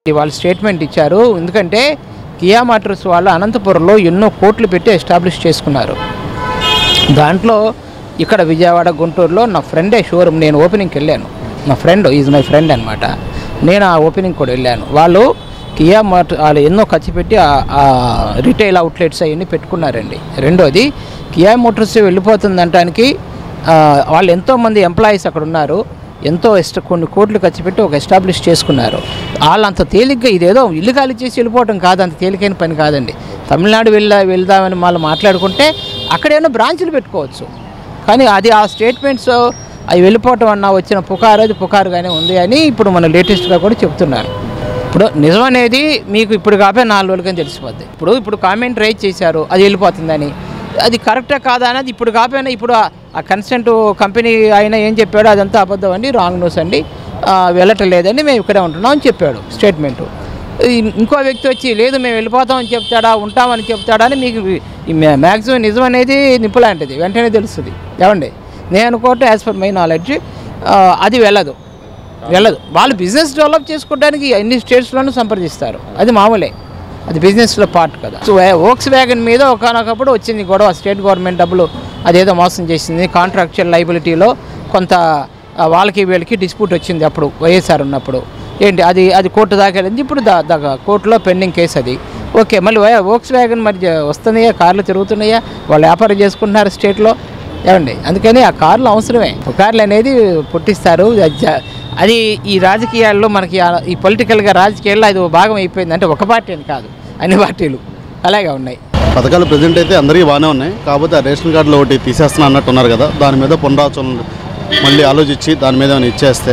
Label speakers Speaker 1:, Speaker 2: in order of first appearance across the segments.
Speaker 1: వాళ్ళు స్టేట్మెంట్ ఇచ్చారు ఎందుకంటే కియా మోటార్స్ వాళ్ళు అనంతపురంలో ఎన్నో కోట్లు పెట్టి ఎస్టాబ్లిష్ చేసుకున్నారు దాంట్లో ఇక్కడ విజయవాడ గుంటూరులో నా ఫ్రెండే షోరూమ్ నేను ఓపెనింగ్కి వెళ్ళాను నా ఫ్రెండ్ ఈజ్ మై ఫ్రెండ్ అనమాట నేను ఆ ఓపెనింగ్ కూడా వెళ్ళాను వాళ్ళు కియా మోటార్ వాళ్ళు ఎన్నో ఖర్చు పెట్టి ఆ- ఆ రిటైల్ అవుట్లెట్స్ అవన్నీ పెట్టుకున్నారండి రెండోది కియా మోటార్స్ వెళ్ళిపోతుంది అనటానికి వాళ్ళు ఎంతోమంది ఎంప్లాయీస్ అక్కడ ఉన్నారు ఎంతో ఇష్ట కొన్ని కోట్లు ఖర్చు పెట్టి ఒక ఎస్టాబ్లిష్ చేసుకున్నారు వాళ్ళు అంత తేలిగ్గా ఇదేదో ఇల్లు ఖాళీ చేసి వెళ్ళిపోవటం కాదు అంత తేలికైన పని కాదండి తమిళనాడు వెళ్ళా వెళ్దామని వాళ్ళు మాట్లాడుకుంటే అక్కడేమో బ్రాంచులు పెట్టుకోవచ్చు కానీ అది ఆ స్టేట్మెంట్స్ అవి వెళ్ళిపోవటం అన్న వచ్చిన పుకారు అది పుకారుగానే ఉంది అని ఇప్పుడు మన లేటెస్ట్గా కూడా చెప్తున్నారు ఇప్పుడు నిజం అనేది మీకు ఇప్పుడు కాకపోతే నాలుగు రోజులకని తెలిసిపోద్ది ఇప్పుడు ఇప్పుడు కామెంట్ రైజ్ చేశారు అది వెళ్ళిపోతుందని అది కరెక్టా కాదా అనేది ఇప్పుడు కాకపోయినా ఇప్పుడు ఆ- ఆ కన్సెంట్ కంపెనీ ఆయన ఏం చెప్పాడో అదంతా అబద్ధం అండి రాంగ్ న్యూస్ అండి ఆ, వెళ్ళటం లేదండి మేము ఇక్కడే ఉంటున్నాం అని చెప్పాడు స్టేట్మెంట్ ఇంకో వ్యక్తి వచ్చి లేదు మేము వెళ్ళిపోతామని చెప్తాడా ఉంటామని చెప్తాడా అని మీకు మ్యాక్సిమం నిజం అనేది నిప్పు లాంటిది వెంటనే తెలుస్తుంది ఏమండి నేను అనుకోవటం యాజ్ పర్ మై నాలెడ్జ్ అది వెళ్ళదు వెళ్ళదు వాళ్ళు బిజినెస్ డెవలప్ చేసుకోవడానికి అన్ని స్టేట్స్లోనూ సంప్రదిస్తారు అది మామూలే అది బిజినెస్లో పార్ట్ కదా సో ఓక్స్ వ్యాగన్ మీద ఒకనొకప్పుడు వచ్చింది గొడవ స్టేట్ గవర్నమెంట్ డబ్బులు అదేదో మోసం చేసింది కాంట్రాక్చువల్ లైబిలిటీలో కొంత ఆ, వాళ్ళకి వీళ్ళకి డిస్ప్యూట్ వచ్చింది అప్పుడు వైఎస్ఆర్ ఉన్నప్పుడు ఏంటి అది అది కోర్టు దాకా వెళ్ళింది ఇప్పుడు దా దాకా కోర్టులో పెండింగ్ కేసు అది ఓకే మళ్ళీ ఓక్స్ వ్యాగన్ మరి జ- వస్తున్నాయా కార్లు తిరుగుతున్నాయా వాళ్ళు వ్యాపారం చేసుకుంటున్నారు స్టేట్లో ఏమండి అందుకని ఆ కార్లు అవసరమే కార్లు అనేది పుట్టిస్తారు అది జ- అది ఈ రాజకీయాల్లో మనకి ఆ- ఈ పొలిటికల్గా రాజకీయాల్లో అది ఒక భాగం అయిపోయింది అంటే ఒక పార్టీ అని కాదు అన్ని పార్టీలు అలాగే ఉన్నాయి
Speaker 2: పథకాలు ప్రజెంట్ అయితే అందరికీ బాగానే ఉన్నాయి కాకపోతే ఆ రేషన్ కార్డులో ఒకటి తీసేస్తున్నా అన్నట్టు ఉన్నారు కదా దాని మీద పునరాచరణ మళ్ళీ ఆలోచించి దాని మీద ఏమైనా ఇచ్చేస్తే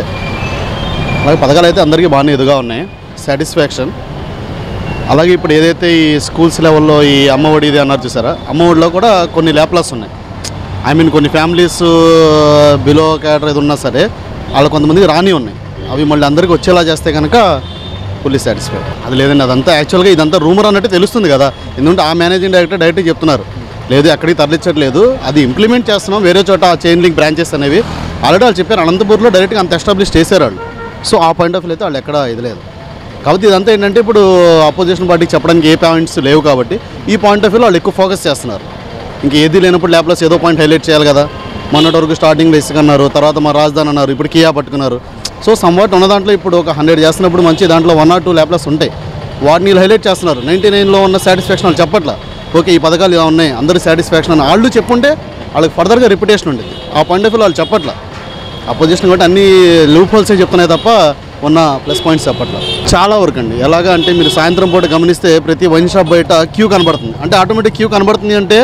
Speaker 2: అలాగే పథకాలు అయితే అందరికీ బాగానే ఎదుగా ఉన్నాయి సాటిస్ఫాక్షన్ అలాగే ఇప్పుడు ఏదైతే ఈ స్కూల్స్ లెవెల్లో ఈ అమ్మఒడి ఇది అన్నారు చూసారా అమ్మఒడిలో కూడా కొన్ని ల్యాప్లాస్ ఉన్నాయి ఐ మీన్ కొన్ని ఫ్యామిలీస్ బిలో క్యాటర్ ఇది ఉన్నా సరే వాళ్ళ కొంతమందికి రాని ఉన్నాయి అవి మళ్ళీ అందరికీ వచ్చేలా చేస్తే కనుక ఫుల్లీ సాటిస్ఫైడ్ అది లేదండి అదంతా యాక్చువల్గా ఇదంతా రూమర్ అన్నట్టు తెలుస్తుంది కదా ఎందుకంటే ఆ మేనేజింగ్ డైరెక్టర్ డైరెక్ట్గా చెప్తున్నారు లేదు ఎక్కడికి తరలించట్లేదు అది ఇంప్లిమెంట్ చేస్తున్నాం వేరే చోట ఆ చైన్ లింక్ బ్రాంచెస్ అనేవి ఆల్రెడీ వాళ్ళు చెప్పారు అనంతపూర్లో డైరెక్ట్గా అంత ఎస్టాబ్లిష్ చేశారు వాళ్ళు సో ఆ పాయింట్ ఆఫ్ వ్యూ అయితే వాళ్ళు ఎక్కడ ఇది లేదు కాబట్టి ఇదంతా ఏంటంటే ఇప్పుడు అపోజిషన్ పార్టీకి చెప్పడానికి ఏ పాయింట్స్ లేవు కాబట్టి ఈ పాయింట్ ఆఫ్ వ్యూలో వాళ్ళు ఎక్కువ ఫోకస్ చేస్తున్నారు ఇంక ఏది లేనప్పుడు ల్యాప్లాస్ ఏదో పాయింట్ హైలైట్ చేయాలి కదా మొన్నటి వరకు స్టార్టింగ్లో ఇసుక అన్నారు తర్వాత మా రాజధాని అన్నారు ఇప్పుడు కియా పట్టుకున్నారు సో సమ్వాట్ ఉన్న దాంట్లో ఇప్పుడు ఒక హండ్రెడ్ చేస్తున్నప్పుడు మంచి దాంట్లో వన్ ఆర్ టూ ల్యాప్లాస్ ఉంటాయి వాటిని వీళ్ళు హైలైట్ చేస్తున్నారు నైంటీ నైన్లో ఉన్న సాటిస్ఫాక్షన్ వాళ్ళు చెప్పట్లా ఓకే ఈ పథకాలు ఇలా ఉన్నాయి అందరి సాటిస్ఫాక్షన్ అని వాళ్ళు చెప్పుంటే వాళ్ళకి ఫర్దర్గా రెప్యుటేషన్ ఉండేది ఆ పాయింట్ ఆఫ్ వ్యూ వాళ్ళు చెప్పట్లా అపోజిషన్ కాబట్టి అన్ని లూప్ హోల్సే చెప్తున్నాయి తప్ప ఉన్న ప్లస్ పాయింట్స్ చెప్పట్ల చాలా వరకు అండి ఎలాగా అంటే మీరు సాయంత్రం పూట గమనిస్తే ప్రతి వైన్ షాప్ బయట క్యూ కనబడుతుంది అంటే ఆటోమేటిక్ క్యూ కనబడుతుంది అంటే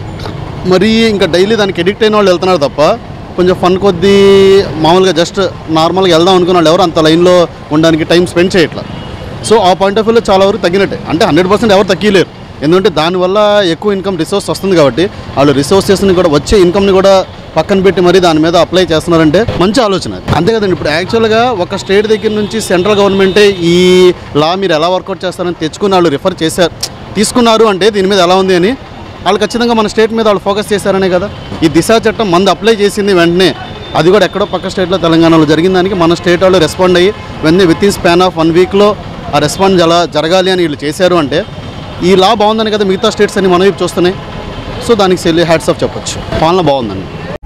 Speaker 2: మరి ఇంకా డైలీ దానికి ఎడిక్ట్ అయిన వాళ్ళు వెళ్తున్నారు తప్ప కొంచెం ఫన్ కొద్దీ మామూలుగా జస్ట్ నార్మల్గా వెళ్దాం అనుకున్న వాళ్ళు ఎవరు అంత లైన్లో ఉండడానికి టైం స్పెండ్ చేయట్లా సో ఆ పాయింట్ ఆఫ్ వ్యూలో చాలా వరకు తగ్గినట్టే అంటే హండ్రెడ్ పర్సెంట్ ఎవరు తగ్గలేరు ఎందుకంటే దానివల్ల ఎక్కువ ఇన్కమ్ రిసోర్స్ వస్తుంది కాబట్టి వాళ్ళు రిసోర్సెస్ని కూడా వచ్చే ఇన్కమ్ని కూడా పక్కన పెట్టి మరీ దాని మీద అప్లై చేస్తున్నారంటే మంచి ఆలోచన అది అంతే కదండి ఇప్పుడు యాక్చువల్గా ఒక స్టేట్ దగ్గర నుంచి సెంట్రల్ గవర్నమెంటే ఈ లా మీరు ఎలా వర్కౌట్ చేస్తారని తెచ్చుకుని వాళ్ళు రిఫర్ చేశారు తీసుకున్నారు అంటే దీని మీద ఎలా ఉంది అని వాళ్ళు ఖచ్చితంగా మన స్టేట్ మీద వాళ్ళు ఫోకస్ చేశారనే కదా ఈ దిశా చట్టం మంది అప్లై చేసింది వెంటనే అది కూడా ఎక్కడో పక్క స్టేట్లో తెలంగాణలో జరిగిన దానికి మన స్టేట్ వాళ్ళు రెస్పాండ్ అయ్యి వెంటనే within span of one వీక్లో ఆ రెస్పాండ్ ఎలా జరగాలి అని వీళ్ళు చేశారు అంటే ఈ లా బాగుందని కదా మిగతా స్టేట్స్ అన్ని మన వైపు చూస్తున్నాయి సో దానికి సెల్లి హ్యాట్స్ ఆఫ్ చెప్పొచ్చు పాలన బాగుందండి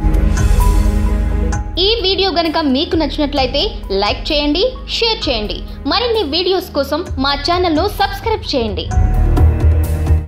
Speaker 3: ఈ వీడియో గనుక మీకు నచ్చినట్లయితే లైక్ చేయండి షేర్ చేయండి మరిన్ని వీడియోస్ కోసం మా ఛానల్ను సబ్స్క్రైబ్ చేయండి